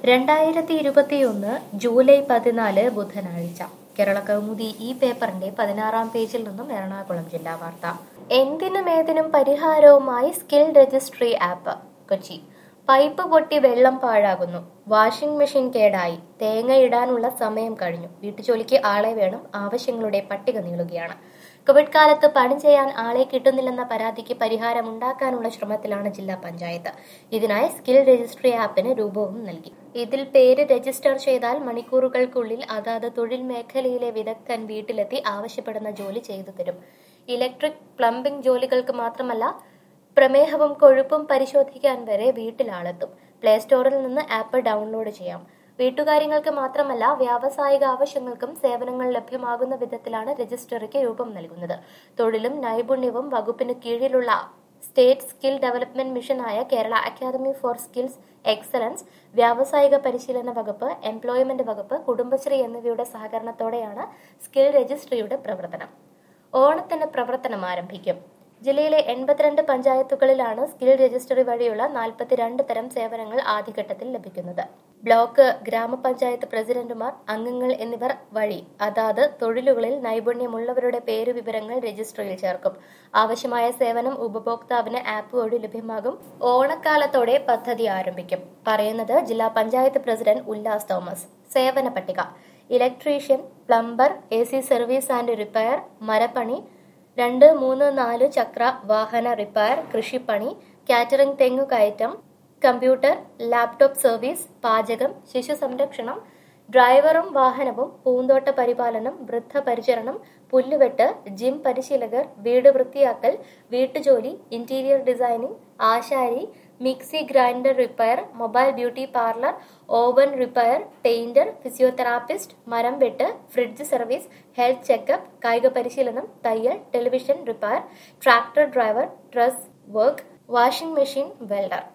രണ്ടായിരത്തി ഇരുപത്തിയൊന്ന് ജൂലൈ പതിനാല് ബുധനാഴ്ച കേരള കൗമുദി ഈ പേപ്പറിന്റെ പതിനാറാം പേജിൽ നിന്നും എറണാകുളം ജില്ലാ വാർത്ത എന്തിനും ഏതിനും പരിഹാരവുമായി skill registry app Kochi pipe പൊട്ടി വെള്ളം പാഴാകുന്നു വാഷിംഗ് മെഷീൻ കേടായി തേങ്ങ ഇടാനുള്ള സമയം കഴിഞ്ഞു വീട്ടുജോലിക്ക് ആളെ വേണം ആവശ്യങ്ങളുടെ പട്ടിക നീളുകയാണ് കോവിഡ് കാലത്ത് പണി ചെയ്യാൻ ആളെ കിട്ടുന്നില്ലെന്ന പരാതിക്ക് പരിഹാരം ഉണ്ടാക്കാനുള്ള ശ്രമത്തിലാണ് ജില്ലാ പഞ്ചായത്ത് ഇതിനായി സ്കിൽ രജിസ്ട്രി ആപ്പിന് രൂപവും നൽകി ഇതിൽ പേര് രജിസ്റ്റർ ചെയ്താൽ മണിക്കൂറുകൾക്കുള്ളിൽ അതാത് തൊഴിൽ മേഖലയിലെ വിദഗ്ധൻ വീട്ടിലെത്തി ആവശ്യപ്പെടുന്ന ജോലി ചെയ്തു തരും ഇലക്ട്രിക് പ്ലംബിംഗ് ജോലികൾക്ക് മാത്രമല്ല പ്രമേഹവും കൊഴുപ്പും പരിശോധിക്കാൻ വരെ വീട്ടിലാളെത്തും പ്ലേ സ്റ്റോറിൽ നിന്ന് ആപ്പ് ഡൗൺലോഡ് ചെയ്യാം വീട്ടുകാര്യങ്ങൾക്ക് മാത്രമല്ല വ്യാവസായിക ആവശ്യങ്ങൾക്കും സേവനങ്ങൾ ലഭ്യമാകുന്ന വിധത്തിലാണ് രജിസ്റ്ററിക്ക് രൂപം നൽകുന്നത് തൊഴിലും നൈപുണ്യവും വകുപ്പിന് കീഴിലുള്ള സ്റ്റേറ്റ് സ്കിൽ ഡെവലപ്മെന്റ് മിഷനായ Kerala academy for skills excellence വ്യാവസായിക പരിശീലന വകുപ്പ് എംപ്ലോയ്മെന്റ് വകുപ്പ് കുടുംബശ്രീ എന്നിവയുടെ സഹകരണത്തോടെയാണ് സ്കിൽ രജിസ്ട്രിയുടെ പ്രവർത്തനം ഓണത്തിന് പ്രവർത്തനം ആരംഭിക്കും ജില്ലയിലെ എൺപത്തിരണ്ട് പഞ്ചായത്തുകളിലാണ് സ്കിൽ രജിസ്ട്രി വഴിയുള്ള നാൽപ്പത്തിരണ്ട് തരം സേവനങ്ങൾ ആദ്യഘട്ടത്തിൽ ലഭിക്കുന്നത് ബ്ലോക്ക് ഗ്രാമപഞ്ചായത്ത് പ്രസിഡന്റുമാർ അംഗങ്ങൾ എന്നിവർ വഴി അതാത് തൊഴിലുകളിൽ നൈപുണ്യമുള്ളവരുടെ പേര് വിവരങ്ങൾ രജിസ്ട്രിയിൽ ചേർക്കും ആവശ്യമായ സേവനം ഉപഭോക്താവിന് ആപ്പ് വഴി ലഭ്യമാകും ഓണക്കാലത്തോടെ പദ്ധതി ആരംഭിക്കും പറയുന്നത് ജില്ലാ പഞ്ചായത്ത് പ്രസിഡന്റ് ഉല്ലാസ് തോമസ് സേവന പട്ടിക electrician plumber A C service and repair മരപ്പണി രണ്ട് മൂന്ന് നാല് ചക്ര വാഹന റിപ്പയർ കൃഷിപ്പണി കാറ്ററിംഗ് തെങ്ങു കയറ്റം കമ്പ്യൂട്ടർ ലാപ്ടോപ്പ് സർവീസ് പാചകം ശിശു സംരക്ഷണം ഡ്രൈവറും വാഹനവും പൂന്തോട്ട പരിപാലനം വൃദ്ധപരിചരണം പുല്ലുവെട്ട് ജിം പരിശീലകർ വീട് വൃത്തിയാക്കൽ വീട്ടുജോലി ഇന്റീരിയർ ഡിസൈനിംഗ് ആശാരി mixie grinder repair mobile beauty parlour oven repair painter physiotherapist മരം വെട്ട് ഫ്രിഡ്ജ് സർവീസ് ഹെൽത്ത് ചെക്കപ്പ് കായിക പരിശീലനം തയ്യൽ television repair tractor driver dress work washing machine welder